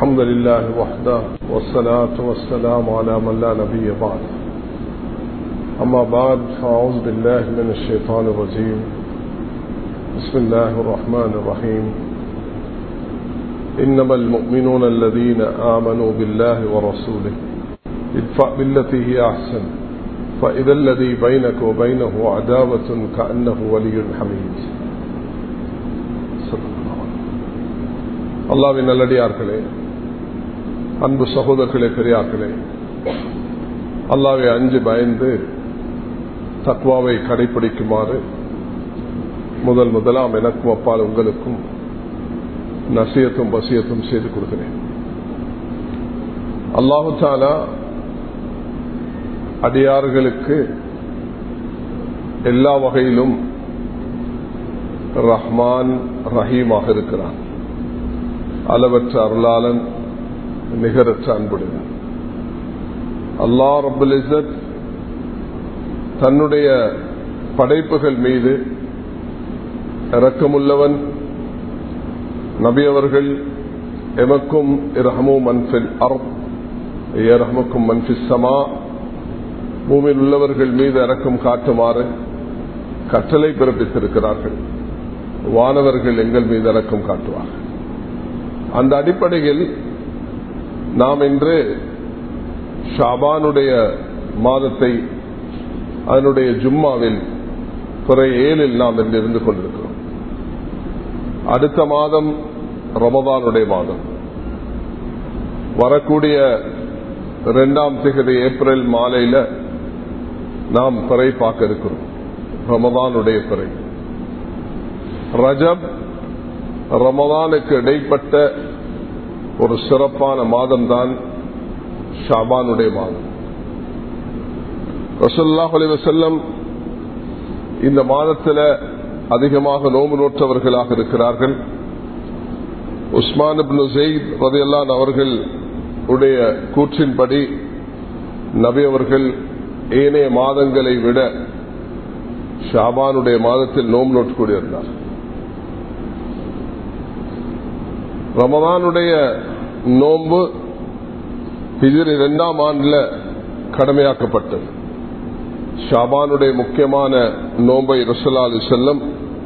الحمد لله وحده والصلاة والسلام على من لا نبي بعد أما بعد فأعوذ بالله من الشيطان الرجيم بسم الله الرحمن الرحيم إنما المؤمنون الذين آمنوا بالله ورسوله ادفع بالتي هي أحسن فإذا الذي بينك وبينه عداوة كأنه ولي حميد அல்லாவின் நல்லடியார்களே அன்பு சகோதரர்களே பெரியார்களே அல்லாவை அஞ்சு பயந்து தத்வாவை கடைபிடிக்குமாறு முதல் முதலாம் எனக்கும் அப்பால் உங்களுக்கும் நசியத்தும் வசியத்தும் செய்து கொடுக்கிறேன் அல்லாஹு தாலா அடியார்களுக்கு எல்லா வகையிலும் ரஹ்மான் ரஹீமாக இருக்கிறான் அளவற்ற அருளாளன் நிகரற்ற அன்புடன் அல்லா ரபுல் இசத் தன்னுடைய படைப்புகள் மீது இறக்கமுள்ளவன் நபி அவர்கள் எமக்கும் இரஹமு மன்பில் அறம் ஏரஹமுக்கும் மன்பில் சமா பூமியில் உள்ளவர்கள் மீது இறக்கம் காட்டுமாறு கட்டளை பிறப்பித்திருக்கிறார்கள் வானவர்கள் எங்கள் மீது இறக்கம் காட்டுவார்கள் அந்த அடிப்படையில் நாம் இன்று ஷாபானுடைய மாதத்தை அதனுடைய ஜும்மாவில் துறை ஏழில் நாம் இன்று இருந்து கொண்டிருக்கிறோம் அடுத்த மாதம் ரமதானுடைய மாதம் வரக்கூடிய இரண்டாம் திகதி ஏப்ரல் மாலையில நாம் பிறை பார்க்க இருக்கிறோம் ரமதானுடைய பிறை ரஜப் ரமதானுக்கு இடைப்பட்ட ஒரு சிறப்பான மாதம் தான் ஷாபானுடைய மாதம் ரசுல்லாஹ் செல்லம் இந்த மாதத்தில் அதிகமாக நோம்பு நோற்றவர்களாக இருக்கிறார்கள் உஸ்மான் ஜெயித் ரதையல்லான் அவர்கள் உடைய கூற்றின்படி நபி அவர்கள் ஏனைய மாதங்களை விட ஷாபானுடைய மாதத்தில் நோம்பு நோட்டு கூடியிருந்தார் ரமதானுடைய நோன்பு ஹிஜர் இரண்டாம் ஆண்டுல கடமையாக்கப்பட்டது ஷாபானுடைய முக்கியமான நோன்பை ரசல்லா அலி செல்லம்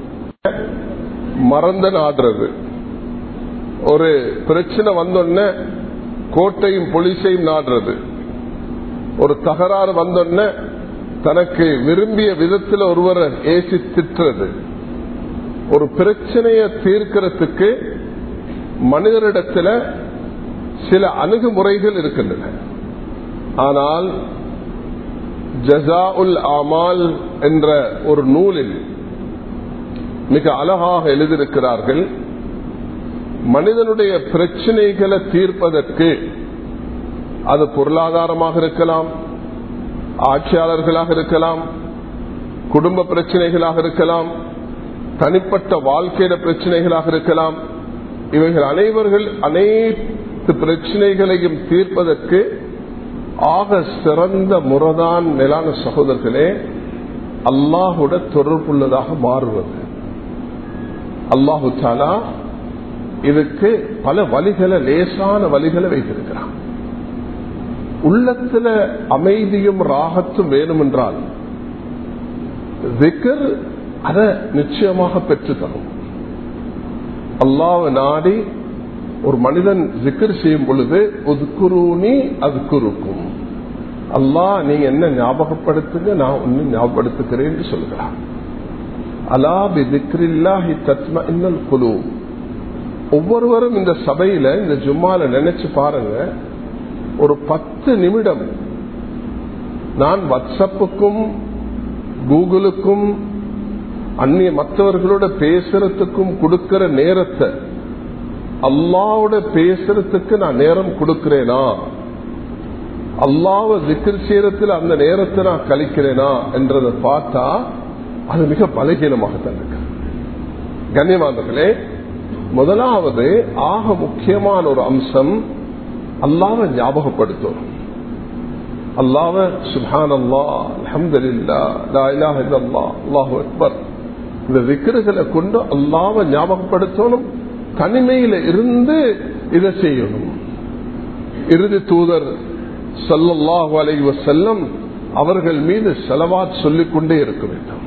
மறந்த நாடுறது ஒரு பிரச்சனை வந்தோடனே கோட்டையும் போலீஸையும் நாடுறது ஒரு தகராறு வந்தோடனே தனக்கு விரும்பிய விதத்தில் ஒருவரை ஏசி திட்டுறது ஒரு பிரச்சனையை தீர்க்கிறதுக்கு மனிதரிடத்தில் சில அணுகுமுறைகள் இருக்கின்றன ஆனால் ஜசா உல் அமால் என்ற ஒரு நூலில் மிக அழகாக எழுதியிருக்கிறார்கள் மனிதனுடைய பிரச்சனைகளை தீர்ப்பதற்கு அது பொருளாதாரமாக இருக்கலாம் ஆட்சியாளர்களாக இருக்கலாம் குடும்ப பிரச்சனைகளாக இருக்கலாம் தனிப்பட்ட வாழ்க்கையிட பிரச்சனைகளாக இருக்கலாம் இவைகள் அனைவர்கள் அனைத்து பிரச்சனைகளையும் தீர்ப்பதற்கு ஆக சிறந்த முறைதான் மேலான சகோதரர்களே அல்லாஹுட தொடர்புள்ளதாக மாறுவது அல்லாஹு தாலா இதுக்கு பல வழிகளை லேசான வழிகளை வைத்திருக்கிறான் உள்ளத்துல அமைதியும் ராகத்தும் வேணும் என்றால் அதை நிச்சயமாக பெற்று தரும் அல்லாவ நாடி ஒரு மனிதன் ஜிக்கர் செய்யும் பொழுது ஒதுக்குருனி அதுக்குருக்கும் அல்லா நீங்க என்ன ஞாபகப்படுத்துங்க நான் ஒன்னு ஞாபகப்படுத்துகிறேன் என்று சொல்கிறான் அலா பி திக்ரில்லாஹி தத்ம இன்னல் குழு ஒவ்வொருவரும் இந்த சபையில இந்த ஜும்மால நினைச்சு பாருங்க ஒரு பத்து நிமிடம் நான் வாட்ஸ்அப்புக்கும் கூகுளுக்கும் அந்நிய மற்றவர்களோட பேசுறதுக்கும் கொடுக்கிற நேரத்தை அல்லாவோட பேசுறதுக்கு நான் நேரம் கொடுக்கிறேனா அல்லாவ திக்கர் செய்யறதுல அந்த நேரத்தை நான் கழிக்கிறேனா என்றதை பார்த்தா அது மிக பலகீனமாகத்தான் இருக்கு கண்ணியமானவர்களே முதலாவது ஆக முக்கியமான ஒரு அம்சம் அல்லாவை ஞாபகப்படுத்தும் அல்லாவ சுபான் அல்லா அலமதுல்லா அல்லாஹு அக்பர் இந்த விக்கிரகளை கொண்டு அல்லாவை ஞாபகப்படுத்தணும் தனிமையில இருந்து இதை செய்யணும் இறுதி தூதர் சல்லல்லாஹு அலைஹி வஸல்லம் அவர்கள் மீது செலவாத் சொல்லிக் கொண்டே இருக்க வேண்டும்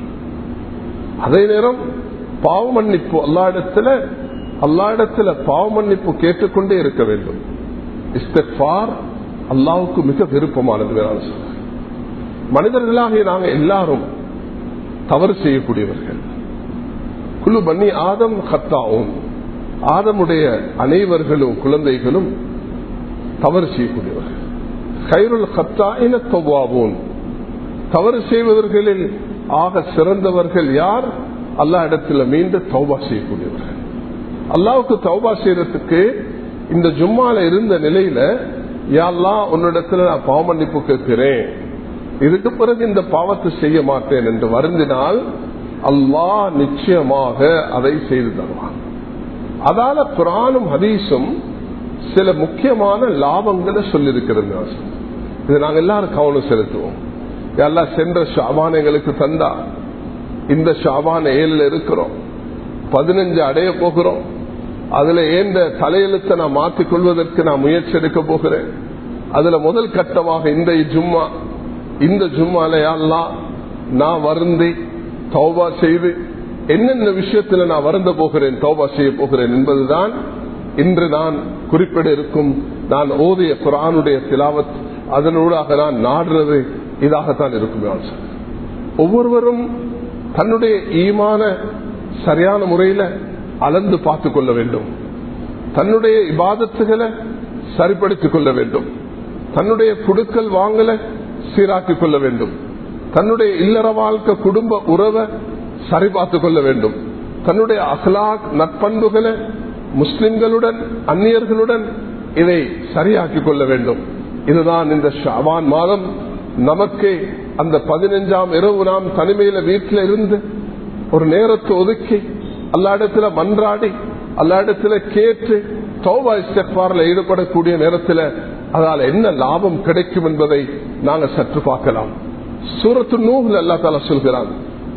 அதே நேரம் பாவ மன்னிப்பு அல்லா இடத்துல அல்லா இடத்துல பாவ மன்னிப்பு கேட்டுக்கொண்டே இருக்க வேண்டும் இஸ்திஃபார் அல்லாவுக்கு மிக விருப்பமானது வேறான் சொல்றாங்க மனிதர்களாகிய நாங்கள் எல்லாரும் தவறு செய்யக்கூடியவர்கள் குழு பண்ணி ஆதம் கத்தாவும் ஆதமுடைய அனைவர்களும் குழந்தைகளும் தவறு செய்யக்கூடியவர்கள் கைருள் கத்தா என தொவ்வாவோன் தவறு செய்வதர்களில் ஆக சிறந்தவர்கள் யார் அல்லா இடத்துல மீண்டும் தௌபா செய்யக்கூடியவர்கள் அல்லாவுக்கு தௌபா செய்யறதுக்கு இந்த ஜும்மால இருந்த நிலையில யாழ்லா உன்னிடத்துல நான் பாவ மன்னிப்பு கேட்கிறேன் இதுக்கு பிறகு இந்த பாவத்தை செய்ய மாட்டேன் என்று வருந்தினால் அல்லாஹ் நிச்சயமாக அதை செய்து தருவான் அதால குரானும் ஹதீஸும் சில முக்கியமான லாபங்களை சொல்லியிருக்கிறது இது நாங்க எல்லாரும் கவனம் செலுத்துவோம் எல்லாம் சென்ற ஷாபான் எங்களுக்கு தந்தா இந்த ஷாபான் ஏழுல இருக்கிறோம் பதினஞ்சு அடைய போகிறோம் அதுல ஏந்த தலையெழுத்தை நான் மாற்றிக் கொள்வதற்கு நான் முயற்சி எடுக்க போகிறேன் அதுல முதல் கட்டமாக இந்த ஜும்மா இந்த ஜும்மாலையெல்லாம் நான் வருந்தி தௌபா செய்து என்னென்ன விஷயத்துல நான் வருந்த போகிறேன் தௌபா செய்ய போகிறேன் என்பதுதான் இன்று நான் குறிப்பிட இருக்கும் நான் ஓதிய குரானுடைய திலாவத் அதனூடாக நான் நாடுறது இதாகத்தான் இருக்கும் ஒவ்வொருவரும் தன்னுடைய ஈமான சரியான முறையில அளந்து பார்த்துக் கொள்ள வேண்டும் தன்னுடைய இபாதத்துகளை சரிப்படுத்திக் கொள்ள வேண்டும் தன்னுடைய குடுக்கல் வாங்கல சீராக்கிக் கொள்ள வேண்டும் தன்னுடைய இல்லற வாழ்க்கை குடும்ப உறவை சரி பார்த்துக் கொள்ள வேண்டும் தன்னுடைய அஹ்லாக் நட்பண்புகளை முஸ்லிம்களுடன் அந்நியர்களுடன் இதை சரியாக்கிக் கொள்ள வேண்டும் இதுதான் இந்த ஷாவான் மாதம் நமக்கு அந்த பதினஞ்சாம் இரவு நாம் தனிமையில வீட்டில் இருந்து ஒரு நேரத்தை ஒதுக்கி அல்லா இடத்துல மன்றாடி அல்லா இடத்துல கேட்டு தௌபா இஸ்டெஃபாரில் ஈடுபடக்கூடிய நேரத்தில் அதால் என்ன லாபம் கிடைக்கும் என்பதை நாங்கள் சற்று பார்க்கலாம் சூரத்து நூல் அல்லா தால சொல்கிறான்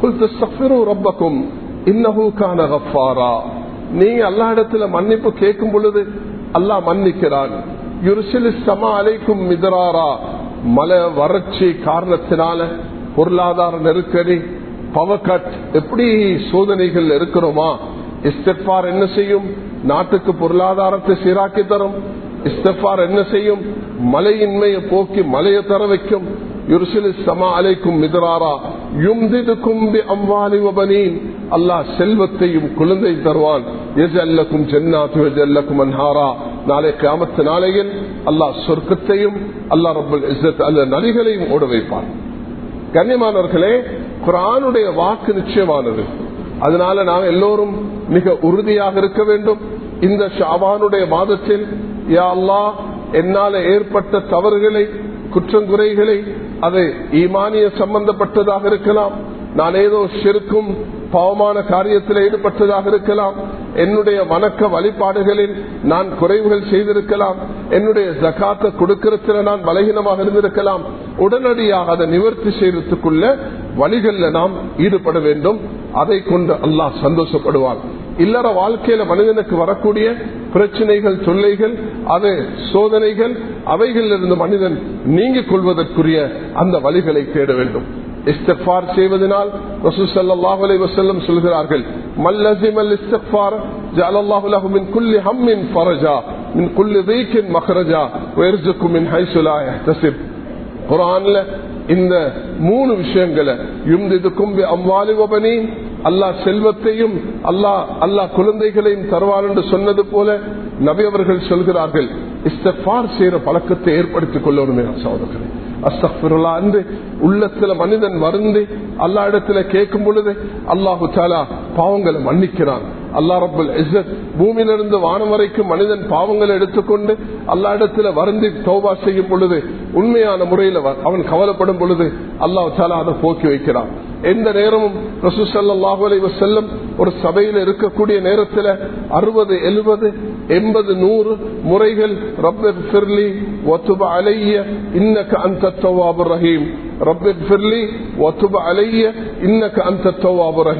ரப்பக்கும் இன்னஹூக்கான கஃபாரா நீங்க அல்லா இடத்துல மன்னிப்பு கேட்கும் பொழுது அல்லாஹ் மன்னிக்கிறான் யுருசிலி சமா அலைக்கும் மிதராரா மலை வறட்சி காரணத்தினால பொருளாதார நெருக்கடி பவர்கட் எப்படி சோதனைகள் இருக்கிறோமா இஸ்தெஃபார் என்ன செய்யும் நாட்டுக்கு பொருளாதாரத்தை சீராக்கி தரும் இஸ்தெஃபார் என்ன செய்யும் மழையின்மையை போக்கி மலையை தர வைக்கும் யுருசிலி சமா அலைக்கும் மிதராரா யும்திதுக்கும் அம்வாலி வபனீன் அல்லாஹ் செல்வத்தையும் குழந்தை தருவான் எஜல்லக்கும் ஜென்னாத்து எஜல்லக்கும் அன்ஹாரா நாளை கிராமத்து நாளையில் அல்லாஹ் சொர்க்கத்தையும் அல்லாஹ் ரபுல் இஸ்ஸத் அல்ல நதிகளையும் ஓட வைப்பான் கண்ணியமானவர்களே குரானுடைய வாக்கு நிச்சயமானது அதனால நாம் எல்லோரும் மிக உறுதியாக இருக்க வேண்டும் இந்த ஷாபானுடைய மாதத்தில் யா அல்லாஹ் என்னால ஏற்பட்ட தவறுகளை குற்றங்குறைகளை அது ஈமானிய சம்பந்தப்பட்டதாக இருக்கலாம் நான் ஏதோ சிறுக்கும் பாவமான காரியத்தில் ஈடுபட்டதாக இருக்கலாம் என்னுடைய வணக்க வழிபாடுகளில் நான் குறைவுகள் செய்திருக்கலாம் என்னுடைய ஜக்காத்தை கொடுக்கறதுல நான் பலகீனமாக இருந்திருக்கலாம் உடனடியாக அதை நிவர்த்தி செய்யறதுக்குள்ள வழிகளில் நாம் ஈடுபட வேண்டும் அதை கொண்டு அல்லாஹ் சந்தோஷப்படுவான் இல்லற வாழ்க்கையில மனிதனுக்கு வரக்கூடிய பிரச்சனைகள் தொல்லைகள் அது சோதனைகள் அவைகளில் இருந்து மனிதன் நீங்கிக் கொள்வதற்குரிய அந்த வழிகளை தேட வேண்டும் இஸ்திஃபார் செய்வதனால் ரசூசல்லாஹு அலைஹி வஸல்லம் சொல்கிறார்கள் மல்லஸிமல் இஸ்திஃபார் ஜஅலல்லாஹு லஹு மின் குல்லி ஹம்மின் ஃபரஜா மின் குல்லி தீக்கின் மக்ரஜா வயர்சுக்கு மின் ஹைசு லா யஹ்தசிப் குர்ஆன்ல இந்த மூணு விஷயங்களை யும்திதுக்கும் பி அம்வாலி வபனி அல்லாஹ் செல்வத்தையும் அல்லாஹ் அல்லாஹ் குழந்தைகளையும் தருவார் என்று சொன்னது போல நபி அவர்கள் சொல்கிறார்கள் இஸ்தஃபார் செய்யற பழக்கத்தை ஏற்படுத்திக் கொள்ளணுமே சகோதரர்களே அஸ்தபிருல்லா என்று உள்ளத்துல மனிதன் வருந்து அல்லா இடத்துல கேட்கும் பொழுது அல்லாஹு தாலா பாவங்களை மன்னிக்கிறான் அல்லா ரபுல் இஸ்ஸத் பூமியிலிருந்து வானம் வரைக்கும் மனிதன் பாவங்களை எடுத்துக்கொண்டு அல்லா இடத்துல வருந்தி தௌபா செய்யும் பொழுது உண்மையான முறையில் அவன் கவலைப்படும் பொழுது அல்லாஹ் தாலா அதை போக்கி வைக்கிறான் எந்த நேரமும் ரசூசல்லாஹு அலை வசல்லம் ஒரு சபையில் இருக்கக்கூடிய நேரத்தில் அறுபது எழுபது எண்பது நூறு முறைகள் ரப்பர் ஃபிர்லி ஒத்துப அலைய இன்னக்க அந்த தவாபு ரஹீம் ரப்பர் ஃபிர்லி ஒத்துப அலைய இன்னக்க அந்த தவாபு ரஹீம்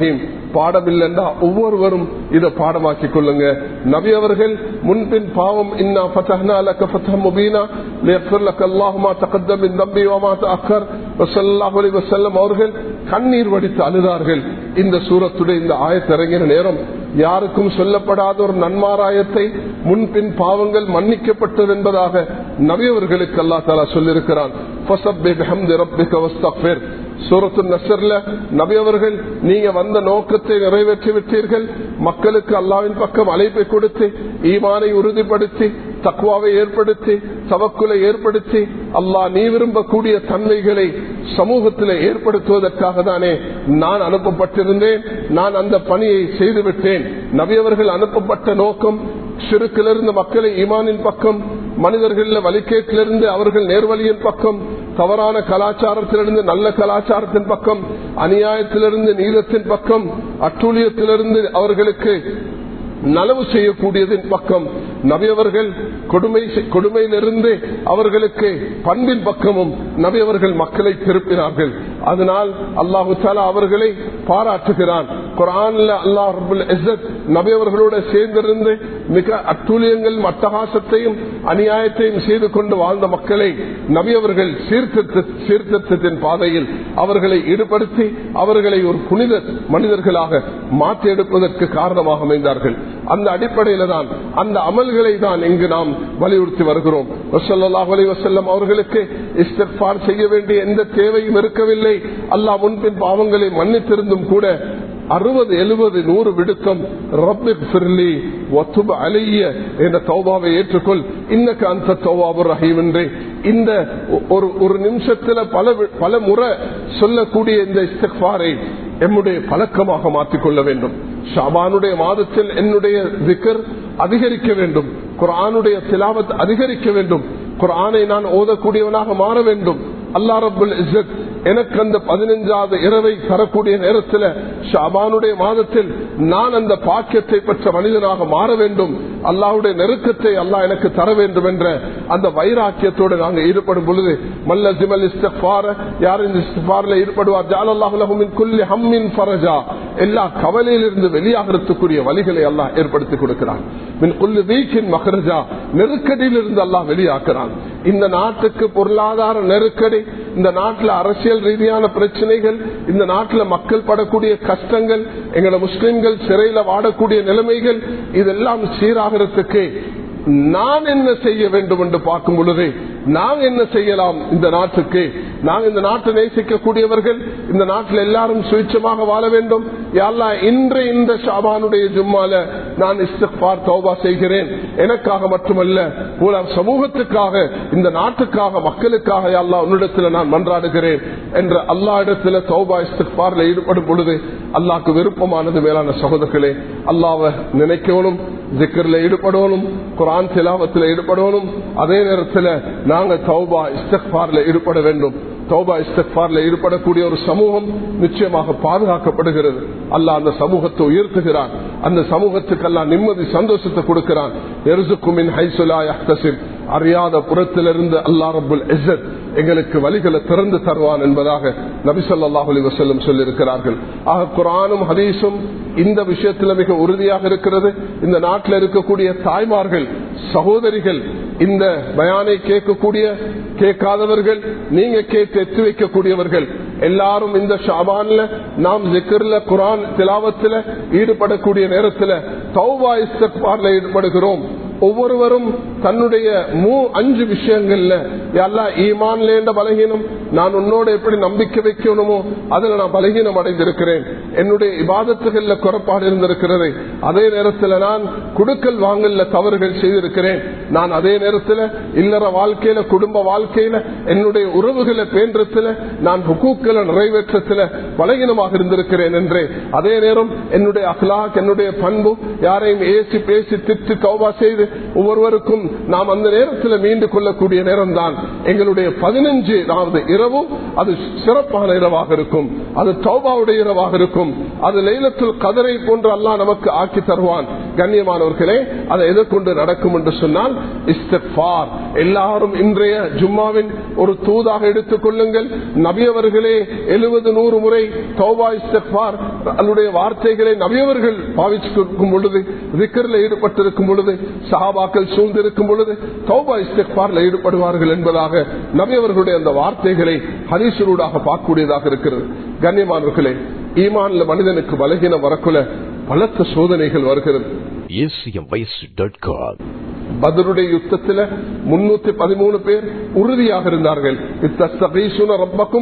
பாடம் இல்லைன்னா ஒவ்வொருவரும் இதை பாடமாக்கி கொள்ளுங்க நபி அவர்கள் முன்பின் பாவம் இன்னா ஃபதஹ்னா லக ஃபத்ஹம் முபீனா லியக்ஃபிர் லக அல்லாஹு மா தகத்தம் மின் தம்பி வ மா தஅக்கர் ஸல்லல்லாஹு அலைஹி வஸல்லம் அவர்கள் கண்ணீர் வடித்து அழுதார்கள் இந்த சூரத்துடைய இந்த ஆயத் இறங்கின நேரம் யாருக்கும் சொல்லப்படாத ஒரு நன்மாராயத்தை முன்பின் பாவங்கள் மன்னிக்கப்பட்டது என்பதாக நபியவர்களுக்கு அல்லா தாலா சொல்லியிருக்கிறான் சூரத்து நசர்ல நபி அவர்கள் நீங்க வந்த நோக்கத்தை நிறைவேற்றி விட்டீர்கள் மக்களுக்கு அல்லாவின் பக்கம் அழைப்பை கொடுத்து ஈமானை உறுதிப்படுத்தி தக்குவாவை ஏற்படுத்தி தவக்குலை ஏற்படுத்தி அல்லாஹ் நீ விரும்பக்கூடிய தன்மைகளை சமூகத்தில் ஏற்படுத்துவதற்காக தானே நான் அனுப்பப்பட்டிருந்தேன் நான் அந்த பணியை செய்துவிட்டேன் நபி அவர்கள் அனுப்பப்பட்ட நோக்கம் சிறுக்கிலிருந்து மக்களை ஈமானின் பக்கம் மனிதர்கள் வலிக்கேட்டிலிருந்து அவர்கள் நேர்வழியின் பக்கம் தவறான கலாச்சாரத்திலிருந்து நல்ல கலாச்சாரத்தின் பக்கம் அநியாயத்திலிருந்து நீதத்தின் பக்கம் அட்டூழியத்திலிருந்து அவர்களுக்கு நலவு செய்யக்கூடியதின் பக்கம் நபி அவர்கள் கொடுமை கொடுமையிலிருந்து அவர்களுக்கு பண்பின் பக்கமும் நபி அவர்கள் மக்களை திருப்பினார்கள் அதனால் அல்லாஹு தாலா அவர்களை பாராட்டுகிறான் குரான்ல அல்லாஹ் நபி அவர்களோட சேர்ந்திருந்து மிக அட்டூழியங்கள் அட்டகாசத்தையும் அநியாயத்தையும் செய்து கொண்டு வாழ்ந்த மக்களை நபி அவர்கள் சீர்திருத்த சீர்திருத்தத்தின் பாதையில் அவர்களை ஈடுபடுத்தி அவர்களை ஒரு புனித மனிதர்களாக மாற்றி எடுப்பதற்கு காரணமாக அமைந்தார்கள் அந்த அடிப்படையில தான் அந்த அமல்களை தான் இங்கு நாம் வலியுறுத்தி வருகிறோம் வசல்லம் அவர்களுக்கு இஸ்தார் செய்ய வேண்டிய எந்த தேவையும் இருக்கவில்லை அல்லாஹ் முன்பின் பாவங்களை மன்னித்திருந்தும் கூட அறுபது எழுபது நூறு விடுக்கம் ரப்பிலி ஒத்துப அலைய என்ற தௌபாவை ஏற்றுக்கொள் இன்னக்கு அந்த தௌபாபு ரஹீம் என்று இந்த ஒரு ஒரு நிமிஷத்துல பல பல முறை சொல்லக்கூடிய இந்த இஸ்தாரை எம்முடைய பழக்கமாக மாற்றிக்கொள்ள வேண்டும் ஷாபானுடைய மாதத்தில் என்னுடைய திக்கர் அதிகரிக்க வேண்டும் குரானுடைய சிலாவத் அதிகரிக்க வேண்டும் குரானை நான் ஓதக்கூடியவனாக மாற வேண்டும் அல்லா ரபுல் இசத் எனக்கு அந்த பதினைஞ்சாவது இரவை தரக்கூடிய நேரத்தில் ஷாபானுடைய மாதத்தில் நான் அந்த பாக்கியத்தை பெற்ற மனிதனாக மாற வேண்டும் அல்லாவுடைய நெருக்கத்தை அல்லாஹ் எனக்கு தர வேண்டும் என்ற அந்த வைராக்கியத்தோடு நாங்கள் ஈடுபடும் பொழுது மல்ல ஜிமல் இஸ்தார யார் இந்த இஸ்தாரில் ஈடுபடுவார் ஜால் அல்லாஹுமின் குல்லி ஹம்மின் ஃபரஜா எல்லா கவலையிலிருந்து வெளியாகிறதுக்குரிய வழிகளை அல்லாஹ் ஏற்படுத்தி கொடுக்கிறான் மின் குல்லு வீக்கின் மகரஜா நெருக்கடியிலிருந்து அல்லாஹ் வெளியாக்குறான் இந்த நாட்டுக்கு பொருளாதார நெருக்கடி இந்த நாட்டில் அரசியல் ரீதியான பிரச்சனைகள் இந்த நாட்டில் மக்கள் படக்கூடிய கஷ்டங்கள் எங்களை முஸ்லிம்கள் சிறையில் வாடக்கூடிய நிலைமைகள் இதெல்லாம் சீராகிறதுக்கு நான் என்ன செய்ய வேண்டும் என்று பார்க்கும் பொழுது நாங்க என்ன செய்யலாம் இந்த நாட்டுக்கு நாங்க இந்த நாட்டை நேசிக்கக்கூடியவர்கள் இந்த நாட்டில் எல்லாரும் சுயச்சமாக வாழ வேண்டும் யாழ்லா இன்று இந்த ஷாபானுடைய ஜும்மால நான் இஸ்தார் தௌபா செய்கிறேன் எனக்காக மட்டுமல்ல உலக சமூகத்துக்காக இந்த நாட்டுக்காக மக்களுக்காக யாழ்லா உன்னிடத்தில் நான் மன்றாடுகிறேன் என்ற அல்லா இடத்துல தௌபா இஸ்தார்ல ஈடுபடும் பொழுது அல்லாக்கு விருப்பமானது மேலான சகோதரர்களே அல்லாவை நினைக்கணும் ஜிக்கர்ல ஈடுபடணும் குரான் திலாவத்தில் ஈடுபடணும் அதே நேரத்தில் நாங்க தௌபா இஸ்தார்ல ஈடுபட வேண்டும் தௌபா இஸ்தார்ல ஈடுபடக்கூடிய ஒரு சமூகம் நிச்சயமாக பாதுகாக்கப்படுகிறது அல்ல அந்த சமூகத்தை உயர்த்துகிறான் அந்த சமூகத்துக்கு எல்லாம் நிம்மதி சந்தோஷத்தை கொடுக்கிறான் அறியாத புறத்திலிருந்து அல்லா ரபுல் இசத் எங்களுக்கு வழிகளை திறந்து தருவான் என்பதாக நபி சொல்லாஹு அலி வசல்லம் சொல்லியிருக்கிறார்கள் ஆக குரானும் ஹதீஸும் இந்த விஷயத்தில் மிக உறுதியாக இருக்கிறது இந்த நாட்டில் இருக்கக்கூடிய தாய்மார்கள் சகோதரிகள் இந்த பயானை கேட்கக்கூடிய கேட்காதவர்கள் நீங்க கேட்டு எத்து வைக்கக்கூடியவர்கள் எல்லாரும் இந்த ஷாபான்ல நாம் ஜிக்கர்ல குரான் திலாவத்தில் ஈடுபடக்கூடிய நேரத்தில் தௌபா இஸ்தார்ல ஈடுபடுகிறோம் ஒவ்வொருவரும் தன்னுடைய மூ அஞ்சு விஷயங்கள்ல எல்லா ஈமான்லேண்ட பலகீனம் நான் உன்னோட எப்படி நம்பிக்கை வைக்கணுமோ அதுல நான் பலகீனம் அடைந்திருக்கிறேன் என்னுடைய இபாதத்துகள்ல குறைபாடு இருந்திருக்கிறது அதே நேரத்தில் நான் குடுக்கல் வாங்கல்ல தவறுகள் செய்திருக்கிறேன் நான் அதே நேரத்தில் இல்லற வாழ்க்கையில குடும்ப வாழ்க்கையில என்னுடைய உறவுகளை பேன்றத்துல நான் ஹுக்கூக்களை நிறைவேற்றத்துல பலகீனமாக இருந்திருக்கிறேன் என்றே அதே நேரம் என்னுடைய அஹ்லாக் என்னுடைய பண்பு யாரையும் ஏசி பேசி திட்டு கௌபா செய்து ஒவ்வொருவருக்கும் நாம் அந்த நேரத்தில் மீண்டு கொள்ளக்கூடிய நேரம் தான் எங்களுடைய பதினஞ்சு இரவும் அது சிறப்பான இரவாக இருக்கும் அது தௌபாவுடைய இரவாக இருக்கும் அது லைலத்தில் கதரை போன்று அல்லா நமக்கு ஆக்கி தருவான் கண்ணியமானவர்களே அதை எதிர்கொண்டு நடக்கும் என்று சொன்னால் இஸ்திஃபார் எல்லாரும் இன்றைய ஜும்மாவின் ஒரு தூதாக எடுத்துக் கொள்ளுங்கள் நபியவர்களே எழுபது நூறு முறை தௌபா இஸ்திஃபார் அதனுடைய வார்த்தைகளை நபியவர்கள் பாவிச்சிருக்கும் பொழுது விக்கரில் ஈடுபட்டிருக்கும் பொழுது சஹாபாக்கள் சூழ்ந்திருக்கும் பொழுது தௌபா இஸ்திஃபார்ல ஈடுபடுவார்கள் என்பதாக நபியவர்களுடைய அந்த வார்த்தைகளை ஹரிசூடாக பார்க்கக்கூடியதாக இருக்கிறது கண்ணியமானவர்களே ஈமான்ல மனிதனுக்கு பலகீனம் வரக்குள்ள பலத்த சோதனைகள் வருகிறது acmvoice.com பதருடைய யுத்தத்தில் முன்னூத்தி பதிமூணு பேர் உறுதியாக இருந்தார்கள் ரப்பக்கும்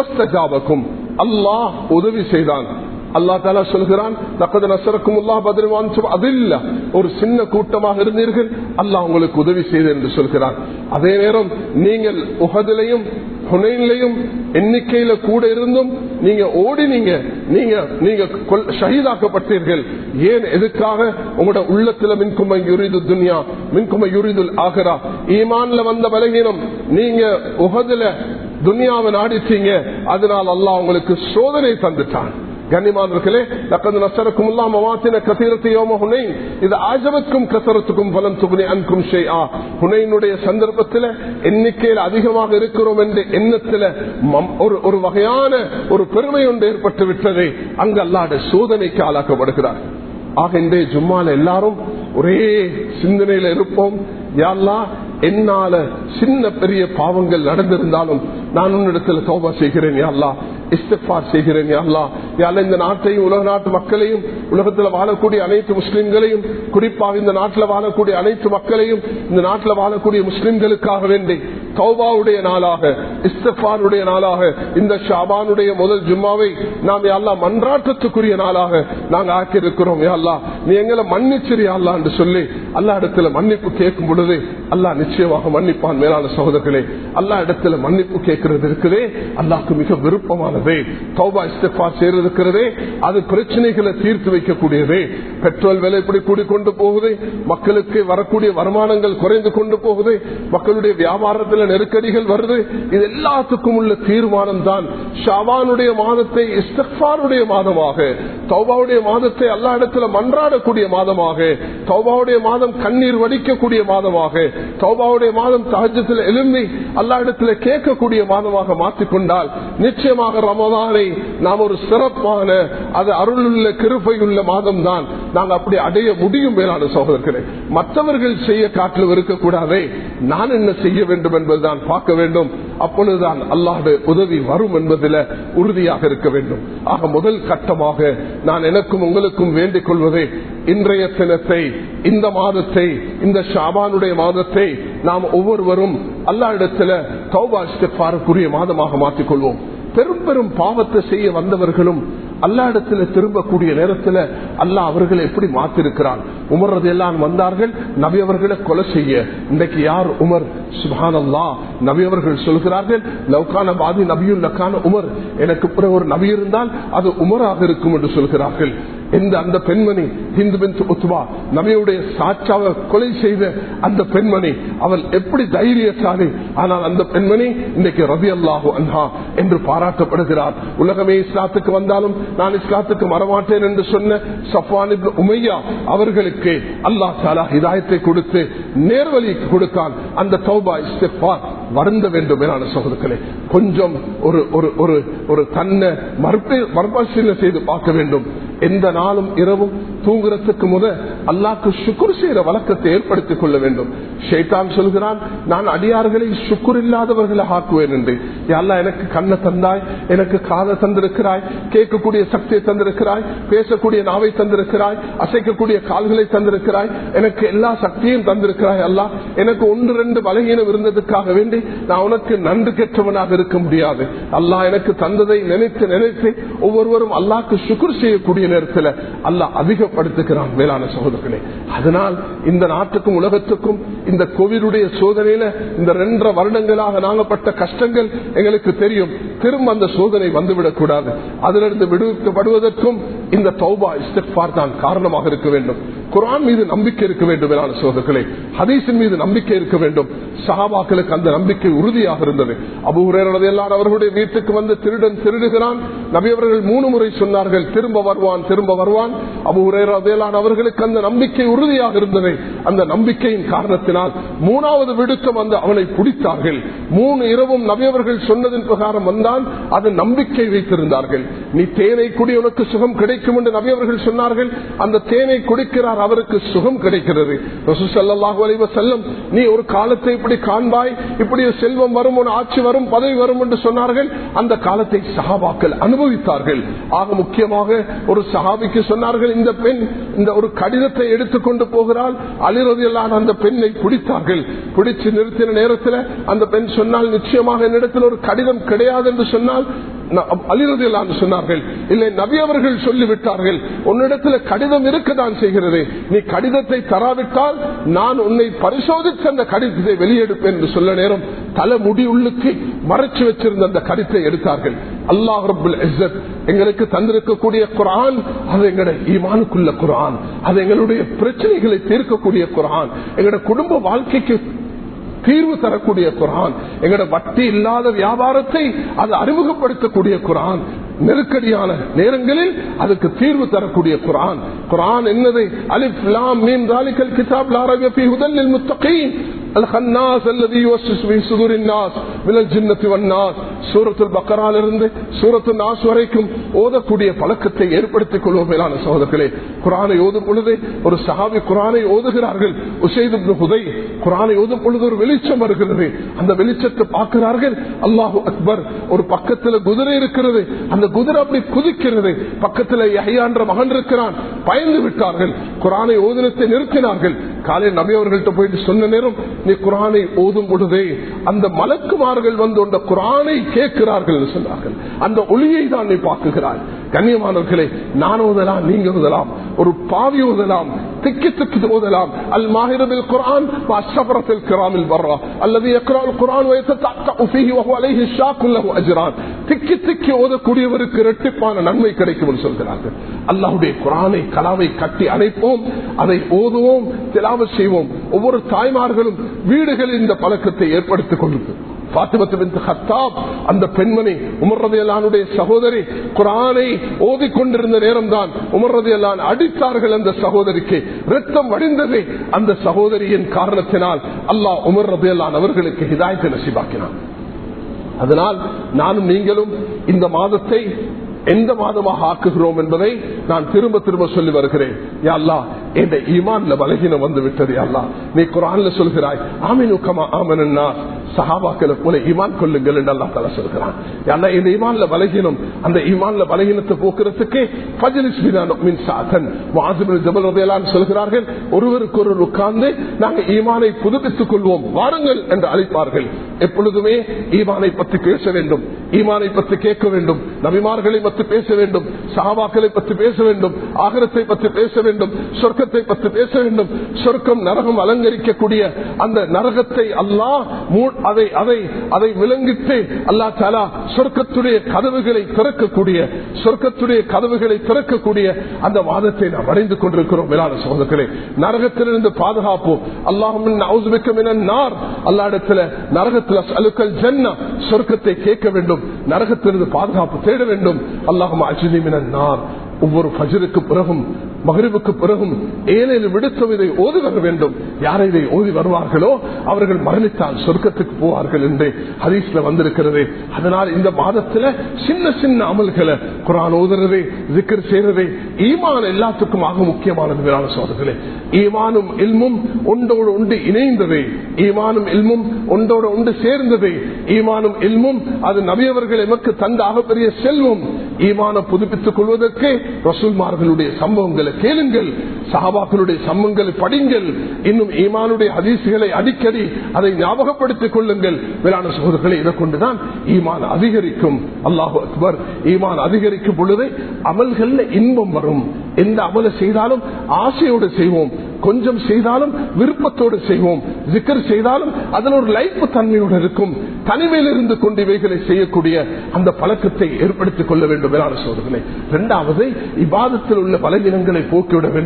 அல்லாஹ் உதவி செய்தான் அல்லா தாலா சொல்கிறான் தக்கது நசரக்கும் அல்லா பதில்வான் அதில்ல ஒரு சின்ன கூட்டமாக இருந்தீர்கள் அல்லாஹ் உங்களுக்கு உதவி செய்து என்று சொல்கிறான் அதே நேரம் நீங்கள் உகதிலையும் புனையிலையும் எண்ணிக்கையில கூட இருந்தும் நீங்க ஓடினீங்க நீங்க நீங்க ஷஹீதாக்கப்பட்டீர்கள் ஏன் எதுக்காக உங்களோட உள்ளத்துல மின்குமை யுரிது துன்யா மின்குமை யுரிதுல் ஆகரா ஈமான்ல வந்த பலகீனம் நீங்க உகதுல துன்யாவை நாடிச்சீங்க அதனால் அல்லாஹ் உங்களுக்கு சோதனை தந்துட்டான் கண்ணிமானவர்களே லக்கது நசரக்கும் இல்லாம மாத்தின கசீரத்தை யோம ஹுனைன் இது ஆஜபத்துக்கும் கசரத்துக்கும் பலம் துகுனி அன்கும் ஷெய்ஆ ஹுனைனுடைய சந்தர்ப்பத்தில் எண்ணிக்கையில் அதிகமாக இருக்கிறோம் என்ற எண்ணத்தில் ஒரு ஒரு வகையான ஒரு பெருமை ஒன்று ஏற்பட்டு விட்டது அங்கு அல்லாட சோதனைக்கு ஆளாக்கப்படுகிறார் ஆக இன்றைய ஜும்மால எல்லாரும் ஒரே சிந்தனையில இருப்போம் யாழ்லா என்னால சின்ன பெரிய பாவங்கள் நடந்திருந்தாலும் நான் உன்னிடத்துல தோபா செய்கிறேன் யாழ்லா இஸ்திஃபார் செய்கிறேன் யாழ்லா யாழ்ல இந்த நாட்டையும் உலக நாட்டு மக்களையும் உலகத்தில் வாழக்கூடிய அனைத்து முஸ்லிம்களையும் குறிப்பாக இந்த நாட்டில் வாழக்கூடிய அனைத்து மக்களையும் இந்த நாட்டில் வாழக்கூடிய முஸ்லிம்களுக்காக வேண்டி தௌபாவுடைய நாளாக இஸ்திஃபாருடைய நாளாக இந்த ஷாபானுடைய முதல் ஜும்மாவை நாம் யாழ்லா மன்றாட்டத்துக்குரிய நாளாக நாங்க ஆக்கியிருக்கிறோம் யாழ்லா நீ எங்களை மன்னிச்சிரு யாழ்லா என்று சொல்லி அல்லா இடத்துல மன்னிப்பு கேட்கும் பொழுது அல்லாஹ் நிச்சயமாக மன்னிப்பான் மேலான சகோதரர்களே அல்லா இடத்துல மன்னிப்பு கேட்கிறது இருக்குதே அல்லாஹ்க்கு மிக விருப்பமானதே தௌபா இஸ்திஃபா செய்யறதுக்கிறதே அது பிரச்சனைகளை தீர்த்து வைக்கக்கூடியதே பெட்ரோல் விலை இப்படி கூடிக்கொண்டு போகுது மக்களுக்கு வரக்கூடிய வருமானங்கள் குறைந்து கொண்டு போகுது மக்களுடைய வியாபாரத்தில் நெருக்கடிகள் வருது இது எல்லாத்துக்கும் உள்ள தீர்மானம் தான் ஷாவானுடைய மாதத்தை இஸ்திஃபாருடைய மாதமாக தௌபாவுடைய மாதத்தை அல்லா இடத்துல மன்றாடக்கூடிய மாதமாக தௌபாவுடைய மாதம் கண்ணீர் வடிக்கக்கூடிய மாதமாக தௌபாவுடைய மாதம் தகஜத்தில் எழும்பி அல்லா இடத்துல கேட்கக்கூடிய மாதமாக மாற்றிக்கொண்டால் நிச்சயமாக ரமதானை நாம் ஒரு சிறப்பான அது அருளுள்ள கிருப்பையுள்ள மாதம் தான் நாங்கள் அப்படி அடைய முடியும் மேலான சகோதரர்களே மற்றவர்கள் செய்ய காட்டில் இருக்கக்கூடாதே நான் என்ன செய்ய வேண்டும் என்பதுதான் பார்க்க வேண்டும் அப்பொழுதுதான் அல்லாஹுடைய உதவி வரும் என்பதில் உறுதியாக இருக்க வேண்டும் ஆக முதல் கட்டமாக நான் எனக்கும் உங்களுக்கும் வேண்டிக் கொள்வதே இன்றைய தினத்தை இந்த மாதத்தை இந்த ஷாபானுடைய மாதத்தை நாம் ஒவ்வொருவரும் அல்லா இடத்துல தௌபாஸ்டப்பாருக்குரிய மாதமாக மாற்றிக்கொள்வோம் பெரும் பெரும் பாவத்தை செய்ய வந்தவர்களும் அல்லா இடத்துல திரும்பக்கூடிய நேரத்தில் அல்லாஹ் அவர்களை எப்படி மாத்திருக்கிறான் உமர்றது எல்லாம் வந்தார்கள் நபி அவர்களை கொலை செய்ய இன்றைக்கு யார் உமர் சுபான் அல்லா நபி அவர்கள் சொல்கிறார்கள் லவ்கான பாதி நபியுல் லக்கான உமர் எனக்கு பிறகு ஒரு நபி இருந்தால் அது உமராக இருக்கும் என்று சொல்கிறார்கள் எந்த அந்த பெண்மணி ஹிந்து பின் உத்வா நபியுடைய சாட்சாவை கொலை செய்த அந்த பெண்மணி அவள் எப்படி தைரியசாலி ஆனால் அந்த பெண்மணி இன்னைக்கு ரவி அல்லாஹு அன்ஹா என்று பாராட்டப்படுகிறார் உலகமே இஸ்லாத்துக்கு வந்தாலும் நான் இஸ்லாத்துக்கு வரமாட்டேன் என்று சொன்ன சஃபான் உமையா அவர்களுக்கு அல்லாஹ் தாலா ஹிதாயத்தை கொடுத்து நேர்வழி கொடுத்தான் அந்த தௌபா இஸ்திஃபார் வருந்த வேண்டும் மேலான சகோதரர்களே கொஞ்சம் ஒரு ஒரு ஒரு ஒரு தன்னை மறுபரிசீலனை செய்து பார்க்க வேண்டும் எந்த நாளும் இரவும் தூங்குறதுக்கு முத அல்லாக்கு சுக்குர் செய்யற வழக்கத்தை ஏற்படுத்திக் கொள்ள வேண்டும் ஷைத்தான் சொல்கிறான் நான் அடியார்களை சுக்குர் இல்லாதவர்களை ஆக்குவேன் என்று அல்லா எனக்கு கண்ணை தந்தாய் எனக்கு காதை தந்திருக்கிறாய் கேட்கக்கூடிய சக்தியை தந்திருக்கிறாய் பேசக்கூடிய நாவை தந்திருக்கிறாய் அசைக்கக்கூடிய கால்களை தந்திருக்கிறாய் எனக்கு எல்லா சக்தியும் தந்திருக்கிறாய் அல்லா எனக்கு ஒன்று ரெண்டு பலகீனம் இருந்ததுக்காக வேண்டி நான் உனக்கு நன்றி கெட்டவனாக இருக்க முடியாது அல்லாஹ் எனக்கு தந்ததை நினைத்து நினைத்து ஒவ்வொருவரும் அல்லாக்கு சுக்குர் செய்யக்கூடிய நேரத்தில் அல்லாஹ் அதிகப்படுத்துகிறான் மேலான சகோதரர்களே அதனால் இந்த நாட்டுக்கும் உலகத்துக்கும் இந்த கோவிலுடைய சோதனையில இந்த ரெண்டரை வருடங்களாக நாங்கப்பட்ட கஷ்டங்கள் எங்களுக்கு தெரியும் திரும்ப அந்த சோதனை வந்துவிடக் கூடாது அதிலிருந்து விடுவிக்கப்படுவதற்கும் இந்த தௌபா இஸ்திஃபார் தான் காரணமாக இருக்க வேண்டும் குரான் மீது நம்பிக்கை இருக்க வேண்டும் மேலான சோதர்களே ஹதீஸின் மீது நம்பிக்கை இருக்க வேண்டும் சஹாபாக்களுக்கு அந்த நம்பிக்கை உறுதியாக இருந்தது அபூரதையெல்லாம் அவர்களுடைய வீட்டுக்கு வந்து திருடன் திருடுகிறான் நபியவர்கள் மூணு முறை சொன்னார்கள் திரும்ப வருவான் திரும்ப வருவான் அபு உரையான் அவர்களுக்கு அந்த நம்பிக்கை உறுதியாக இருந்தது அந்த நம்பிக்கையின் காரணத்தினால் மூணாவது விடுத்தம் வந்து அவனை பிடித்தார்கள் மூணு இரவும் நபியவர்கள் சொன்னதின் பிரகாரம் வந்தான் அது நம்பிக்கை வைத்திருந்தார்கள் நீ தேனை குடி உனக்கு சுகம் கிடைக்கும் என்று நபியவர்கள் சொன்னார்கள் அந்த தேனை குடிக்கிறார் அவருக்கு சுகம் கிடைக்கிறது ரசூசல்லாஹு அலைஹி வஸல்லம் நீ ஒரு காலத்தை இப்படி காண்பாய் இப்படி செல்வம் வரும் ஒரு ஆட்சி வரும் பதவி வரும் என்று சொன்னார்கள் அந்த காலத்தை சஹாபாக்கள் அனுபவித்தார்கள் ஆக முக்கியமாக ஒரு சஹாபிக்கு சொன்னார்கள் இந்த பெண் இந்த ஒரு கடிதத்தை எடுத்துக்கொண்டு போகிறாள் அலிரதியெல்லாம் அந்த பெண்ணை பிடித்தார்கள் பிடிச்சு நிறுத்தின நேரத்தில் அந்த பெண் சொன்னால் நிச்சயமாக என்னிடத்தில் ஒரு கடிதம் கிடையாது என்று சொன்னால் அலிரதியெல்லாம் சொன்னார்கள் இல்லை நபி அவர்கள் சொல்லிவிட்டார்கள் உன்னிடத்தில் கடிதம் இருக்கதான் செய்கிறது நீ கடிதத்தை தராவிட்டால் நான் உன்னை பரிசோதித்து அந்த கடிதத்தை வெளியெடுப்பேன் என்று சொல்ல நேரம் தலை முடி உள்ளுக்கு மறைச்சு வச்சிருந்த அந்த கடிதத்தை எடுத்தார்கள் அல்லாஹ் ரபுல் இஸ்ஸத் எங்களுக்கு தந்திருக்கக்கூடிய குரான் அது எங்களுடைய ஈமானுக்குள்ள குரான் அது எங்களுடைய பிரச்சனைகளை தீர்க்கக்கூடிய குரான் எங்களுடைய குடும்ப வாழ்க்கைக்கு தீர்வு தரக்கூடிய குரான் எங்களோட வட்டி இல்லாத வியாபாரத்தை அது அறிமுகப்படுத்தக்கூடிய குரான் நெருக்கடியான நேரங்களில் அதுக்கு தீர்வு தரக்கூடிய குரான் குரான் என்னது அலிப் லாம் மீன் தாலிக்கல் கிதாப் லாரபிய ஃபீ ஹுதல் முத்தகீன் الخناس الذي يوسوس في صدور الناس من الجنة والناس சூரத்துல் பக்கராலிருந்து சூரத்து நாஸ் வரைக்கும் ஓதக்கூடிய பழக்கத்தை ஏற்படுத்திக் கொள்வோம் மேலான சகோதரர்களே குரானை ஓதும் பொழுது ஒரு சஹாபி குரானை ஓதுகிறார்கள் உசைது ஹுதை குரானை ஓதும் பொழுது ஒரு வெளிச்சம் வருகிறது அந்த வெளிச்சத்தை பார்க்கிறார்கள் அல்லாஹு அக்பர் ஒரு பக்கத்துல குதிரை இருக்கிறது அந்த குதிரை அப்படி குதிக்கிறது பக்கத்துல யஹ்யான்ற மகன் இருக்கிறான் பயந்து விட்டார்கள் குரானை ஓதுனத்தை நிறுத்தினார்கள் காலையில் நபி அவர்கள்ட்ட போயிட்டு சொன்ன நேரம் நீ குரானை ஓதும் பொழுதே அந்த மலக்குமார்கள் வந்து அந்த குரானை கேட்கிறார்கள் என்று சொன்னார்கள் அந்த ஒளியை தான் நீ பார்க்குகிறாய் கண்ணியமானவர்களே நான் ஓதலாம் நீங்க ஓதலாம் ஒரு பாவி ஓதலாம் திக்கி திக்கி ஓதலாம் அல் மாஹிரபில் குரான் அஷ்ரபரத்தில் கிராமில் வர்றா அல்லது எக்ரால் குரான் அஜ்ரான் திக்கி திக்கி ஓதக்கூடியவருக்கு இரட்டிப்பான நன்மை கிடைக்கும் என்று சொல்கிறார்கள் அல்லாஹுடைய குரானை கலாவை கட்டி அணைப்போம் அதை ஓதுவோம் திலாவ செய்வோம் ஒவ்வொரு தாய்மார்களும் வீடுகளில் இந்த பழக்கத்தை ஏற்படுத்திக் கொள்ளுங்கள் அந்த பெண்மணி உமர்றதையல்லானுடைய சகோதரி குரானை ஓதிக்கொண்டிருந்த நேரம் தான் உமர்றதையல்லான் அடித்தார்கள் அந்த சகோதரிக்கு ரத்தம் வடிந்தது அந்த சகோதரியின் காரணத்தினால் அல்லாஹ் உமர்றதையல்லான் அவர்களுக்கு ஹிதாயத்தை நசிபாக்கினான் அதனால் நானும் நீங்களும் இந்த மாதத்தை எந்த மாதமாக ஆக்குகிறோம் என்பதை நான் திரும்ப திரும்ப சொல்லி வருகிறேன் யாழ்லா என் ஈமான்ல பலகீனம் வந்து விட்டது அல்லா நீ குரான்ல சொல்கிறாய் ஆமினுக்கமா ஆமனா சஹாபாக்களை போல ஈமான் கொள்ளுங்கள் என்று அல்லா தலா சொல்கிறான் அல்ல இந்த ஈமான்ல பலகீனம் அந்த ஈமான்ல பலகீனத்தை போக்குறதுக்கு சொல்கிறார்கள் ஒருவருக்கு ஒரு உட்கார்ந்து நாங்கள் ஈமானை புதுப்பித்துக் கொள்வோம் வாருங்கள் என்று அழைப்பார்கள் எப்பொழுதுமே ஈமானை பற்றி பேச வேண்டும் ஈமானை பற்றி கேட்க வேண்டும் நபிமார்களை பற்றி பேச வேண்டும் சஹாபாக்களை பற்றி பேச வேண்டும் ஆகரத்தை பற்றி பேச வேண்டும் சொர்க்கத்தை பற்றி பேச வேண்டும் சொர்க்கம் நரகம் அலங்கரிக்கக்கூடிய அந்த நரகத்தை அல்லாஹ் அதை அதை அதை விளங்கிட்டு அல்லா தாலா சொர்க்கத்துடைய கதவுகளை திறக்கக்கூடிய சொர்க்கத்துடைய கதவுகளை திறக்கக்கூடிய அந்த வாதத்தை நாம் அடைந்து கொண்டிருக்கிறோம் மேலான சோதர்களே நரகத்திலிருந்து பாதுகாப்போம் அல்லாஹும் அல்லா இடத்துல நரகத்தில் அலுக்கல் ஜன்னா சொர்க்கத்தை கேட்க வேண்டும் நரகத்திலிருந்து பாதுகாப்பு தேட வேண்டும் அல்லாஹும் அஜினிமினார் ஒவ்வொரு பஜருக்கு பிறகும் மகரிவுக்கு பிறகும் ஏழையில் விடுத்தம் இதை ஓதி வர வேண்டும் யார் இதை ஓதி வருவார்களோ அவர்கள் மரணித்தால் சொர்க்கத்துக்கு போவார்கள் என்று ஹரீஸ்ல வந்திருக்கிறது அதனால் இந்த மாதத்துல சின்ன சின்ன அமல்களை குரான் ஓதுறது ஜிக்கர் செய்யறது ஈமான் எல்லாத்துக்கும் ஆக முக்கியமானது வேளாண் சோதர்களே ஈமானும் இல்மும் ஒன்றோடு ஒன்று இணைந்தது ஈமானும் இல்மும் ஒன்றோடு ஒன்று சேர்ந்தது ஈமானும் இல்மும் அது நபியவர்கள் எமக்கு தந்த ஆகப்பெரிய செல்வம் ஈமான புதுப்பித்துக் கொள்வதற்கு ரசூல்மார்களுடைய சம்பவங்களை கேளுங்கள் சஹாபாக்களுடைய சம்பவங்களை படிங்கள் இன்னும் ஈமானுடைய ஹதீசுகளை அடிக்கடி அதை ஞாபகப்படுத்திக் கொள்ளுங்கள் வேளாண் சகோதரர்களை இதை கொண்டுதான் ஈமான் அதிகரிக்கும் அல்லாஹு அக்பர் ஈமான் அதிகரிக்கும் பொழுது அமல்கள்ல இன்பம் வரும் எந்த அமலை செய்தாலும் ஆசையோடு செய்வோம் கொஞ்சம் செய்தாலும் விருப்பத்தோடு செய்வோம் ஜிக்கர் செய்தாலும் அதில் ஒரு லைஃப் தன்மையோடு இருக்கும் தனிமையில் இருந்து கொண்டு இவைகளை செய்யக்கூடிய அந்த பழக்கத்தை ஏற்படுத்திக் கொள்ள வேண்டும் வேளாண் சோதனை இரண்டாவது இவ்வாதத்தில் உள்ள பலவீனங்களை போக்கிவிட வேண்டும்